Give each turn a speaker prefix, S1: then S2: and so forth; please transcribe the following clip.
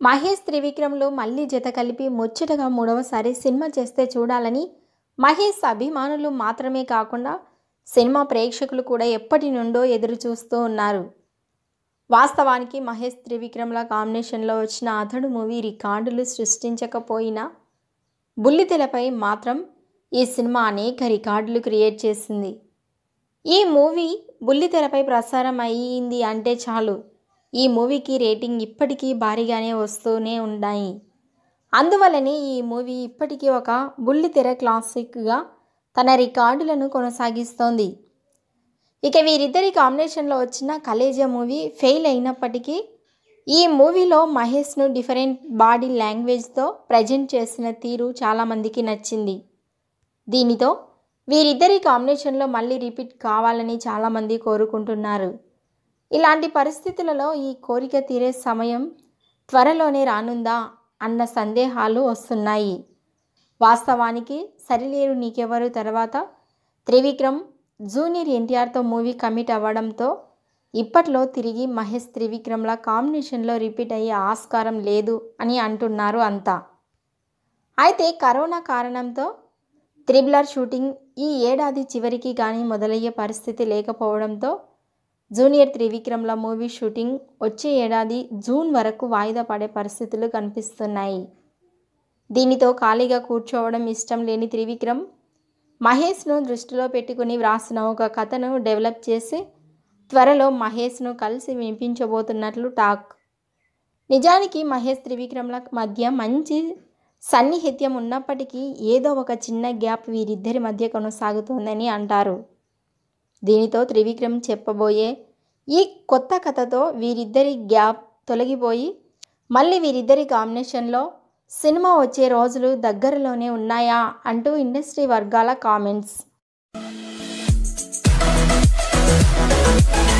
S1: మహేష్ త్రివిక్రమ్లు మళ్ళీ జత కలిపి ముచ్చటగా మూడవసారి సినిమా చేస్తే చూడాలని మహేష్ అభిమానులు మాత్రమే కాకుండా సినిమా ప్రేక్షకులు కూడా ఎప్పటి నుండో ఎదురు చూస్తూ ఉన్నారు వాస్తవానికి మహేష్ త్రివిక్రమ్ల కాంబినేషన్లో వచ్చిన అతడు మూవీ రికార్డులు సృష్టించకపోయినా బుల్లితెరపై మాత్రం ఈ సినిమా అనేక రికార్డులు క్రియేట్ చేసింది ఈ మూవీ బుల్లితెరపై ప్రసారం అయ్యింది అంటే చాలు ఈ మూవీకి రేటింగ్ ఇప్పటికీ భారీగానే వస్తూనే ఉన్నాయి అందువల్లనే ఈ మూవీ ఇప్పటికీ ఒక బుల్లితెర క్లాసిక్గా తన రికార్డులను కొనసాగిస్తోంది ఇక వీరిద్దరి కాంబినేషన్లో వచ్చిన కలేజా మూవీ ఫెయిల్ అయినప్పటికీ ఈ మూవీలో మహేష్ను డిఫరెంట్ బాడీ లాంగ్వేజ్తో ప్రజెంట్ చేసిన తీరు చాలామందికి నచ్చింది దీనితో వీరిద్దరి కాంబినేషన్లో మళ్ళీ రిపీట్ కావాలని చాలామంది కోరుకుంటున్నారు ఇలాంటి పరిస్థితులలో ఈ కోరిక తీరే సమయం త్వరలోనే రానుందా అన్న సందేహాలు వస్తున్నాయి వాస్తవానికి సరిలేరు నీకెవరు తర్వాత త్రివిక్రమ్ జూనియర్ ఎన్టీఆర్తో మూవీ కమిట్ అవ్వడంతో ఇప్పట్లో తిరిగి మహేష్ త్రివిక్రమ్ల కాంబినేషన్లో రిపీట్ అయ్యే ఆస్కారం లేదు అని అంటున్నారు అంతా అయితే కరోనా కారణంతో త్రిబులర్ షూటింగ్ ఈ ఏడాది చివరికి కానీ మొదలయ్యే పరిస్థితి లేకపోవడంతో జూనియర్ త్రివిక్రమ్ల మూవీ షూటింగ్ వచ్చే ఏడాది జూన్ వరకు వాయిదా పడే పరిస్థితులు కనిపిస్తున్నాయి దీనితో ఖాళీగా కూర్చోవడం ఇష్టం లేని త్రివిక్రమ్ మహేష్ను దృష్టిలో పెట్టుకుని వ్రాసిన ఒక కథను డెవలప్ చేసి త్వరలో మహేష్ను కలిసి వినిపించబోతున్నట్లు టాక్ నిజానికి మహేష్ త్రివిక్రమ్ల మధ్య మంచి సన్నిహిత్యం ఉన్నప్పటికీ ఏదో ఒక చిన్న గ్యాప్ వీరిద్దరి మధ్య కొనసాగుతోందని అంటారు దీనితో త్రివిక్రమ్ చెప్పబోయే ఈ కొత్త కథతో వీరిద్దరి గ్యాప్ తొలగిపోయి మళ్ళీ వీరిద్దరి కాంబినేషన్లో సినిమా వచ్చే రోజులు దగ్గరలోనే ఉన్నాయా అంటూ ఇండస్ట్రీ వర్గాల కామెంట్స్